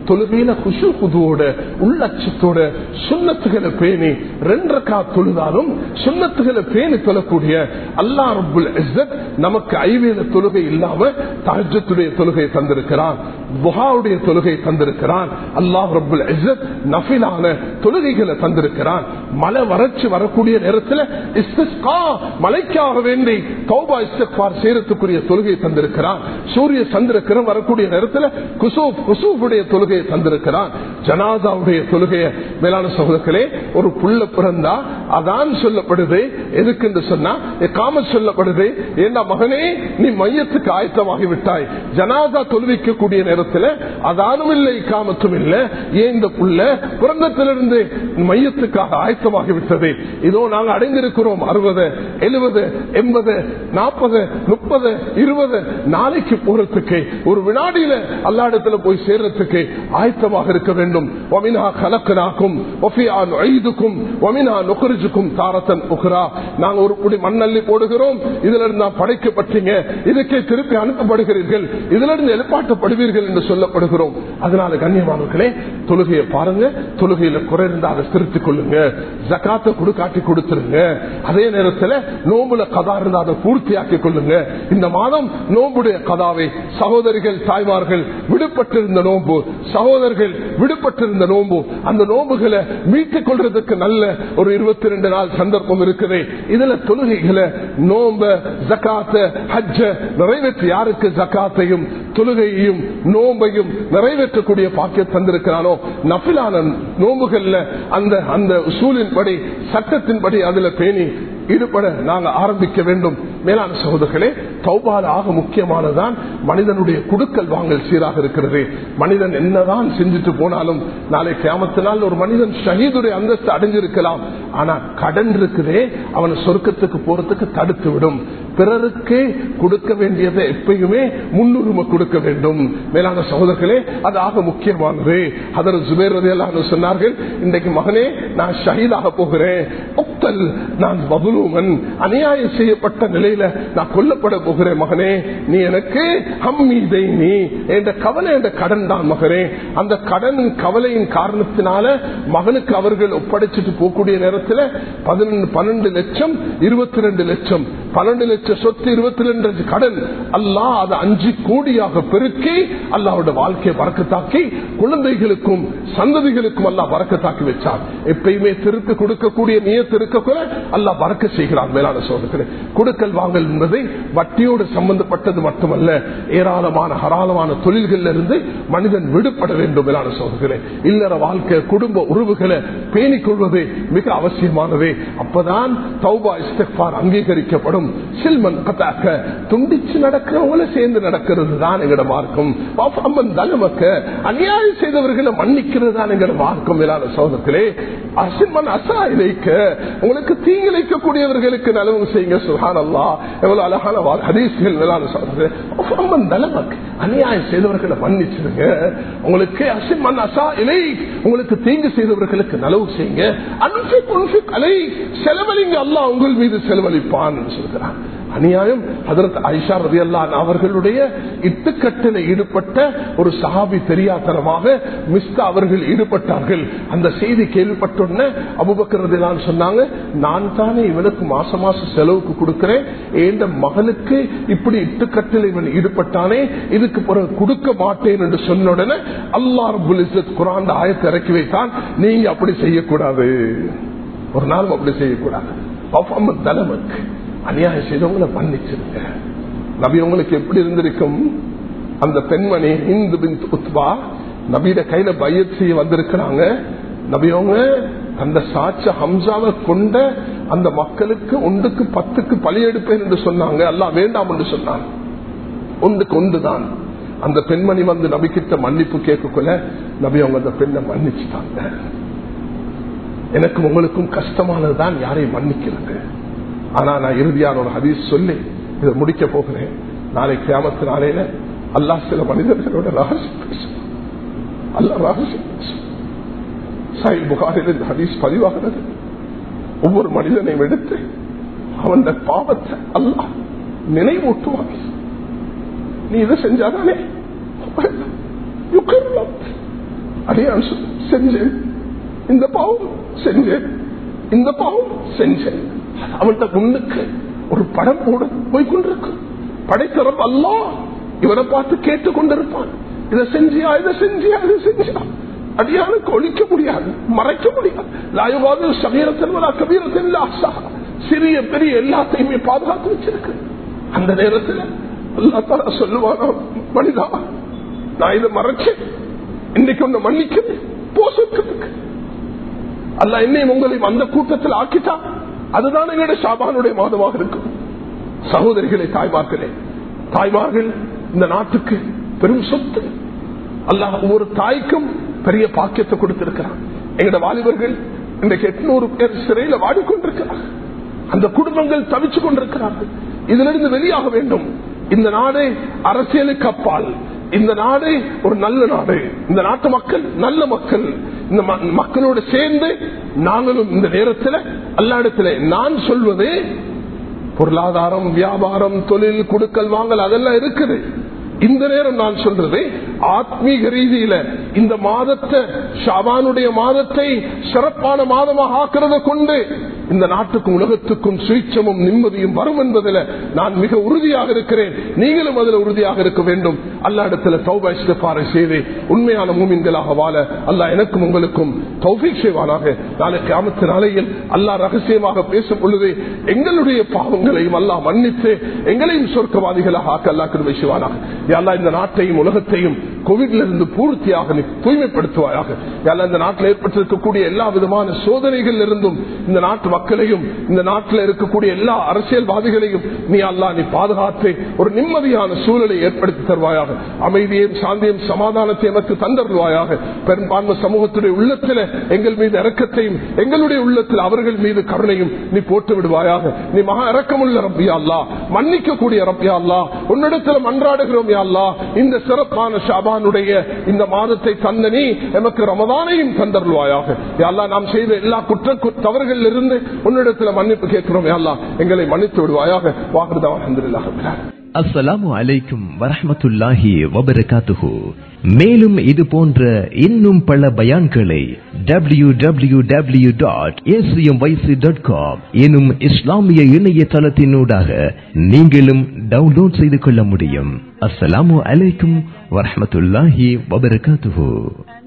தொழுகையில குஷு புதுவோட உள்ளச்சத்தோட சுண்ணத்துகளை பேணி ரெண்டரைக்கா தொழுதாலும் சுண்ணத்துகளை பேணி தொழக்கூடிய அல்லா ரபுல் இஸ்ஸத் நமக்கு ஐவேல தொழுகை இல்லாம தஹஜத்துடைய தொழுகை தந்திருக்கிறான் புகாவுடைய தொழுகை தந்திருக்கிறான் அல்லாஹ் ரபுல் இஸ்ஸத் நஃபிலான தொழுகைகளை தந்திருக்கிறான் மழை வறட்சி வரக்கூடிய நேரத்தில் இஸ்திஸ்கா மழைக்காக வேண்டி தௌபா இஸ்திக்பார் செய்யறதுக்குரிய தொழுகை தந்திருக்கிறான் சூரிய சந்திரக்கிரம் வரக்கூடிய நேரத்தில் குசூப் குசூஃபுடைய தொழுகையை தந்திருக்கிறான் ஜனாதாவுடைய தொழுகையை மேலான சகோதரர்களே ஒரு புள்ள பிறந்தா அதான் சொல்லப்படுது எதுக்கு என்று சொன்னா காம சொல்லப்படுது என்ன மகனே நீ மையத்துக்கு ஆயத்தமாகி விட்டாய் ஜனாதா தொழுவிக்கக்கூடிய நேரத்தில் அதானும் இல்லை காமத்தும் இல்லை ஏன் இந்த புள்ள பிறந்தத்திலிருந்து மையத்துக்காக ஆயத்தமாகி விட்டது இதோ நாங்கள் அடைந்திருக்கிறோம் அறுபது எழுபது எண்பது நாற்பது முப்பது இருபது நாளைக்கு போறதுக்கு ஒரு வினாடியில அல்லாடத்துல போய் சேர்றதுக்கு ஆயத்தமாக இருக்க வேண்டும் ஒமினா கலக்கனாக்கும் ஐதுக்கும் ஒமினா நுகரிஜுக்கும் தாரத்தன் உகரா நாங்க ஒரு புடி மண்ணள்ளி போடுகிறோம் இதுல இருந்து நான் படைக்கப்பட்டீங்க இதுக்கே திருப்பி அனுப்பப்படுகிறீர்கள் இதுல இருந்து எழுப்பாட்டப்படுவீர்கள் என்று சொல்லப்படுகிறோம் அதனால கண்ணியமானவர்களே தொழுகையை பாருங்க தொழுகையில குறை இருந்தா அதை திருத்திக் கொள்ளுங்க ஜக்காத்த கொடுக்காட்டி கொடுத்துருங்க அதே நேரத்தில் நோம்புல கதா இருந்தா அதை பூர்த்தியாக்கிக் கொள்ளுங்க இந்த மாதம் நோம்புடைய கதாவை சகோதரிகள் தாய்மார்கள் விடுபட்டிருந்த நோம்பு சகோதரர்கள் விடுபட்டிருந்த நோம்பு அந்த நோம்புகளை மீட்டுக் கொள்றதுக்கு நல்ல ஒரு இருபத்தி ரெண்டு நாள் சந்தர்ப்பம் இருக்குது இதுல தொழுகைகளை நோம்ப ஜக்காத்த ஹஜ்ஜ நிறைவேற்றி யாருக்கு ஜக்காத்தையும் தொழுகையையும் நோம்பையும் நிறைவேற்றக்கூடிய பாக்கியம் தந்திருக்கிறானோ நபிலான நோம்புகள்ல அந்த அந்த சூழின்படி சட்டத்தின்படி அதுல பேணி ஈடுபட நாங்க ஆரம்பிக்க வேண்டும் மேலான சகோதரர்களே தௌபால ஆக முக்கியமானதான் மனிதனுடைய குடுக்கல் வாங்கல் சீராக இருக்கிறது மனிதன் என்னதான் செஞ்சுட்டு போனாலும் நாளை கேமத்தினால் ஒரு மனிதன் ஷஹீதுடைய அந்தஸ்து அடைஞ்சிருக்கலாம் ஆனா கடன் இருக்குதே அவனை சொர்க்கத்துக்கு போறதுக்கு தடுத்து விடும் பிறருக்கு கொடுக்க வேண்டியதை எப்பயுமே முன்னுரிமை கொடுக்க வேண்டும் மேலான சகோதரர்களே அது ஆக முக்கியமானது அதர் ஜுபேர் சொன்னார்கள் இன்றைக்கு மகனே நான் ஷஹீதாக போகிறேன் ஒத்தல் நான் பபுலூமன் அநியாயம் செய்யப்பட்ட நிலையில நான் கொல்லப்பட போகிறேன் மகனே நீ எனக்கு ஹம்மீதை நீ என்ற கவலை என்ற கடன் தான் மகனே அந்த கடன் கவலையின் காரணத்தினால மகனுக்கு அவர்கள் ஒப்படைச்சிட்டு போகக்கூடிய நேரத்தில் பதினொன்று பன்னெண்டு லட்சம் இருபத்தி ரெண்டு லட்சம் பன்னெண்டு லட்சம் சொத்து இருபத்தி ரெண்டு கடன் அல்லா அதை அஞ்சு கோடியாக பெருக்கி அல்லாவோட வாழ்க்கையை பறக்கத்தாக்கி குழந்தைகளுக்கும் சந்ததிகளுக்கும் அல்லா பறக்கத்தாக்கி வச்சார் எப்பயுமே திருப்பி கொடுக்கக்கூடிய நியத்து இருக்கக்கூட அல்லா பறக்க செய்கிறார் மேலான சோதனை கொடுக்கல் வாங்கல் என்பதை வட்டியோடு சம்பந்தப்பட்டது மட்டுமல்ல ஏராளமான ஹராளமான தொழில்கள் இருந்து மனிதன் விடுபட வேண்டும் மேலான சோதனை இல்லற வாழ்க்கை குடும்ப உறவுகளை பேணிக் கொள்வது மிக அவசியமானது அப்பதான் தௌபா இஸ்தார் அங்கீகரிக்கப்படும் சில்மன் கத்தாக்க துண்டிச்சு நடக்கிறவங்கள சேர்ந்து நடக்கிறது தான் எங்கட மார்க்கம் அம்மன் தலமக்க அநியாயம் செய்தவர்களை மன்னிக்கிறது தான் எங்கட மார்க்கம் மேலான சோதர்களே அசிமன் அசா இழைக்க உங்களுக்கு தீங்கிழைக்கக்கூடியவர்களுக்கு நலவு செய்யுங்க சுகான் அல்லா எவ்வளவு அழகான ஹதீஸ்கள் மேலான சோதர்களே அம்மன் தலமக் அநியாயம் செய்தவர்களை மன்னிச்சிருங்க உங்களுக்கு அசிமன் அசா இலை உங்களுக்கு தீங்கு செய்தவர்களுக்கு நலவு செய்யுங்க அன்பிக் உன்பிக் அலை செலவழிங்க அல்லா உங்கள் மீது செலவழிப்பான் சொல்கிறான் அநியாயம் அதற்கு ஐஷா ரதி அல்லான் அவர்களுடைய இட்டுக்கட்டில் ஈடுபட்ட ஒரு சஹாபி தெரியாதனமாக மிஸ்தா அவர்கள் ஈடுபட்டார்கள் அந்த செய்தி கேள்விப்பட்டோன்ன அபுபக்கரதிலான் சொன்னாங்க நான் தானே இவனுக்கு மாசம் மாசம் செலவுக்கு கொடுக்கிறேன் எந்த மகனுக்கு இப்படி இட்டுக்கட்டில் இவன் ஈடுபட்டானே இதுக்கு பிறகு கொடுக்க மாட்டேன் என்று சொன்ன உடனே அல்லா ரபுல் இசத் குரான் ஆயத்தை இறக்கி வைத்தான் நீங்க அப்படி செய்யக்கூடாது ஒரு நாள் அப்படி செய்யக்கூடாது தலைமக்கு அநியாயம் செய்தவங்களை மன்னிச்சிருங்க நபி உங்களுக்கு எப்படி இருந்திருக்கும் அந்த பெண்மணி இந்து பின் உத்பா நபியிட கையில பையத் செய்ய வந்திருக்கிறாங்க நபியவங்க அந்த சாட்ச ஹம்சாவை கொண்ட அந்த மக்களுக்கு ஒன்றுக்கு பத்துக்கு பழி எடுப்பேன் என்று சொன்னாங்க எல்லாம் வேண்டாம் என்று சொன்னாங்க ஒன்றுக்கு ஒன்றுதான் அந்த பெண்மணி வந்து நபிக்கிட்ட மன்னிப்பு கேட்கக்குள்ள நபி அவங்க அந்த பெண்ணை மன்னிச்சுட்டாங்க எனக்கும் உங்களுக்கும் கஷ்டமானதுதான் யாரையும் மன்னிக்கிறது ஆனா நான் இறுதியான ஒரு ஹதீஸ் சொல்லி இதை முடிக்க போகிறேன் நாளை கிராமத்து நாளையில அல்லா சில மனிதர்களோட ரகசியம் பேசும் அல்ல ரகசியம் பேசும் சாயில் புகாரில் இந்த ஹதீஸ் பதிவாகிறது ஒவ்வொரு மனிதனையும் எடுத்து அவன் பாவத்தை அல்ல நினைவூட்டுவான் நீ இதை செஞ்சாதானே அடியான் சொ- செஞ்சேன் இந்த பாவம் செஞ்சேன் இந்த பாவம் செஞ்சேன் அவன்கிட்ட முன்னுக்கு ஒரு படம் போட போய் கொண்டிருக்கு படைத்தரம் அல்லா இவனை பார்த்து கேட்டுக் கொண்டிருப்பான் இதை செஞ்சியா இதை செஞ்சியா இதை செஞ்சியா அடியானுக்கு ஒழிக்க முடியாது மறைக்க முடியாது லாயுவாது சமீரத்தின் கபீரத்தின் சிறிய பெரிய எல்லாத்தையுமே பாதுகாத்து வச்சிருக்கு அந்த நேரத்தில் அல்லா தாலா சொல்லுவானா மனிதா நான் இதை மறைச்சேன் இன்னைக்கு ஒண்ணு மன்னிக்கிறேன் போசத்துக்கு அல்ல என்னையும் உங்களையும் அந்த கூட்டத்தில் ஆக்கிட்டா அதுதான் எங்களுடைய ஷாபானுடைய மாதமாக இருக்கும் சகோதரிகளே தாய்மார்களே தாய்மார்கள் இந்த நாட்டுக்கு பெரும் சொத்து அல்லாஹ் ஒவ்வொரு தாய்க்கும் பெரிய பாக்கியத்தை கொடுத்திருக்கிறான் எங்களோட வாலிபர்கள் இன்றைக்கு எட்நூறு பேர் சிறையில வாடிக்கொண்டிருக்கிறார் அந்த குடும்பங்கள் தவிச்சு கொண்டிருக்கிறார்கள் இதிலிருந்து வெளியாக வேண்டும் இந்த நாடே அரசியலுக்கு அப்பால் இந்த நாடே ஒரு நல்ல நாடு இந்த நாட்டு மக்கள் நல்ல மக்கள் இந்த ம- மக்களோடு சேர்ந்து நாங்களும் இந்த நேரத்தில் அல்லாடத்தில் நான் சொல்வது பொருளாதாரம் வியாபாரம் தொழில் குடுக்கல் வாங்கல் அதெல்லாம் இருக்குது இந்த நேரம் நான் சொல்றது ஆத்மீக ரீதியில இந்த மாதத்தை ஷாபானுடைய மாதத்தை சிறப்பான மாதமாக ஆக்கிறத கொண்டு இந்த நாட்டுக்கும் உலகத்துக்கும் சுயிச்சமும் நிம்மதியும் வரும் என்பதில் நான் மிக உறுதியாக இருக்கிறேன் நீங்களும் அதில் உறுதியாக இருக்க வேண்டும் அல்லா இடத்துல தௌபா இஸ்திஃபாரை செய்து உண்மையான மூமின்களாக வாழ அல்லாஹ் எனக்கும் உங்களுக்கும் தௌஃபீக் செய்வானாக நாளைக்கு ஆமத்து நாளையில் அல்லாஹ் ரகசியமாக பேசும் பொழுது எங்களுடைய பாவங்களையும் அல்லாஹ் மன்னித்து எங்களையும் சொர்க்கவாதிகளாக ஆக்க அல்லாஹ் கிருபை செய்வானாக யா அல்லாஹ் இந்த நாட்டையும் உலகத்தையும் கோவிட்ல இருந்து பூர்த்தியாக நீ தூய்மைப்படுத்துவாயாக யா அல்லாஹ் இந்த நாட்டில் ஏற்பட்டிருக்கக்கூடிய எல்லா விதமான சோதனைகள் இருந்தும் இந்த நாட்டு மக்களையும் இந்த நாட்டில் இருக்கக்கூடிய எல்லா அரசியல்வாதிகளையும் நீ அல்லா நீ பாதுகாத்து ஒரு நிம்மதியான சூழலை ஏற்படுத்தி தருவாயாக அமைதியையும் சாந்தியும் சமாதானத்தை எனக்கு தந்தருவாயாக பெரும்பான்மை சமூகத்துடைய உள்ளத்தில் எங்கள் மீது இறக்கத்தையும் எங்களுடைய உள்ளத்தில் அவர்கள் மீது கருணையும் நீ போட்டு விடுவாயாக நீ மகா இறக்கமுள்ள ரப்பியா அல்லா மன்னிக்க கூடிய ரப்பியா அல்லா உன்னிடத்தில் மன்றாடுகிறோம் யா அல்லா இந்த சிறப்பான ஷாபானுடைய இந்த மாதத்தை தந்த நீ எமக்கு ரமதானையும் தந்தருவாயாக யா அல்லா நாம் செய்த எல்லா குற்ற கு- தவறுகளில் இருந்து உன்னிடத்தில் மன்னிப்பு கேட்கிறோம் யா அல்லா எங்களை மன்னித்து விடுவாயாக வாக்குதா அலமதுல்லாஹ் அஸ்ஸலாமு அலைக்கும் வரஹ்மத்துல்லாஹி வபரகாத்துஹு மேலும் இது போன்ற இன்னும் பல பயான்களை W W W dot dot com எனும் இஸ்லாமிய இணையதளத்தினூடாக நீங்களும் டவுன்லோட் செய்து கொள்ள முடியும் அஸ்ஸலாமு அலைக்கும் வரஹ்மத்துல்லாஹி வபரகாத்துஹு